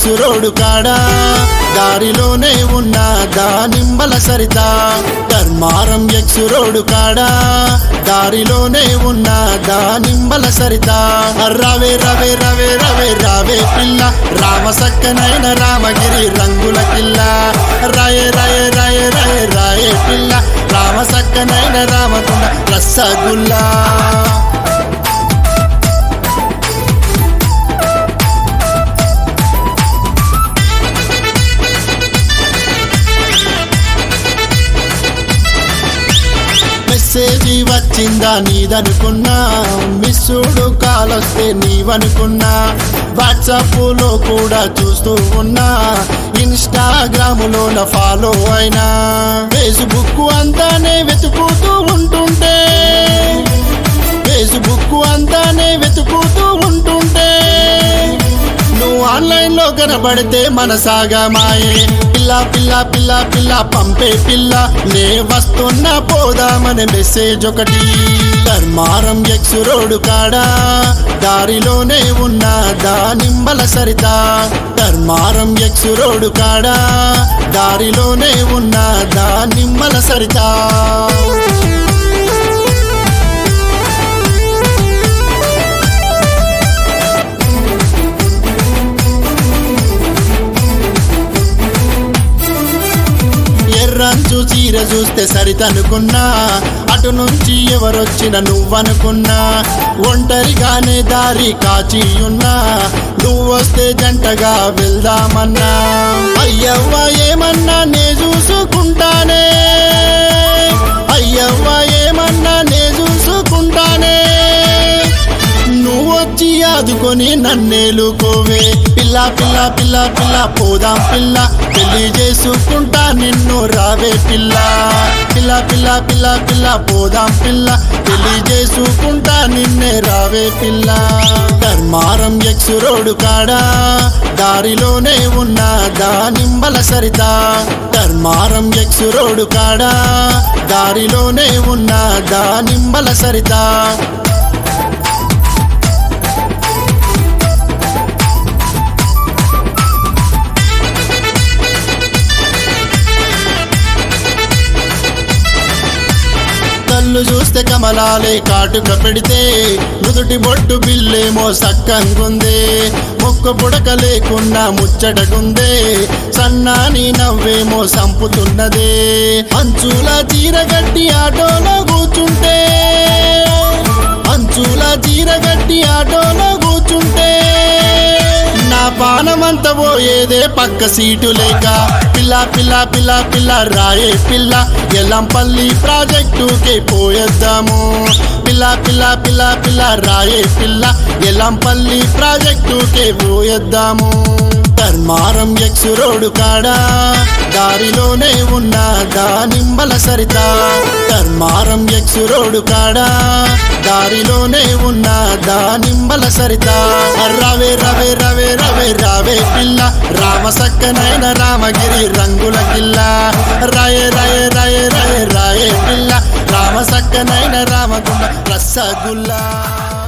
X road కాడా దారిలోనే ఉన్న దానింబల సరిత ధర్మారం ఎక్స్ రోడ్డు కాడా దారిలోనే ఉన్న దానింబల సరిత రవే రవే రవే రవే రావే పిల్ల రామ సక్కనైన రామగిరి రంగుల కిల్ల రాయే రాయే రాయే రాయే రాయే పిల్ల రామ సక్కనైన రామకుండ రసగుల్లా మెసేజ్ వచ్చిందా నీదనుకున్నా మిస్సుడు కాలొస్తే నీవనుకున్నా వాట్సాప్ లో కూడా చూస్తూ ఉన్నా ఇన్స్టాగ్రామ్ ఫాలో అయినా ఫేస్బుక్ అంతానే వెతుకుతూ ఉంటుంటే ఫేస్బుక్ అంతానే వెతుకుతూ ఉంటుంటే నువ్వు ఆన్లైన్ లో కనబడితే మనసాగా మాయే పిల్ల పిల్ల పిల్ల పిల్ల పంపే పిల్ల నే వస్తున్నా పోదామనే మెసేజ్ ఒకటి ధర్మారం ఎక్స్ రోడ్డు కాడా దారిలోనే ఉన్న దానింబల సరిత ధర్మారం ఎక్స్ రోడ్డు కాడా దారిలోనే ఉన్న దానిమ్మల సరిత ఎర్రంచు చీర చూస్తే సరితనుకున్నా అటు నుంచి ఎవరొచ్చిన నువ్వనుకున్నా ఒంటరిగానే దారి కాచి ఉన్నా నువ్వొస్తే జంటగా వెళ్దామన్నా అయ్యవ్వ ఏమన్నా నే చూసుకుంటానే అయ్యవ్వ ఏమన్నా నే చూసుకుంటానే నువ్వొచ్చి ఆదుకొని నన్నేలుకోవే పిల్ల పిల్ల పిల్ల పిల్ల పోదాం పిల్ల పెళ్లి చేసుకుంటా నిన్ను రావే పిల్ల పిల్ల పిల్ల పిల్ల పిల్ల పోదాం పిల్ల పెళ్లి చేసుకుంటా నిన్నే రావే పిల్ల ధర్మారం ఎక్స్ రోడ్డు కాడా దారిలోనే ఉన్న దానింబల సరిత ధర్మారం ఎక్స్ రోడ్డు కాడా దారిలోనే ఉన్న దానింబల సరిత కళ్ళు చూస్తే కమలాలే కాటుక పెడితే నుదుటి బొట్టు బిల్లేమో సక్కంగుందే మొక్క పుడక లేకున్నా ముచ్చటగుందే సన్నాని నవ్వేమో సంపుతున్నదే అంచుల చీరగట్టి ఆటోలో కూర్చుంటే అంచుల చీరగట్టి ఆటోలో కూర్చుంటే నా పానమంత పోయేదే పక్క సీటు లేక పిల్ల పిల్ల పిల్ల పిల్ల రాయే పిల్ల ఎల్లంపల్లి ప్రాజెక్టుకే పోయేద్దాము పిల్ల పిల్ల పిల్ల పిల్ల రాయే పిల్ల ఎల్లంపల్లి ప్రాజెక్టుకే పోయేద్దాము ధర్మారం ఎక్స్ రోడ్డు కాడా దారిలోనే ఉన్న దానింబల సరిత ధర్మారం ఎక్స్ రోడ్డు కాడా దారిలోనే ఉన్న దానింబల సరిత రవే రవే రవే రవే రావే పిల్ల రామ సక్కనైన రామగిరి రంగుల కిల్ల రాయే రాయే రాయే రాయే రాయే పిల్ల రామ సక్కనైన రామగుండ రసగుల్లా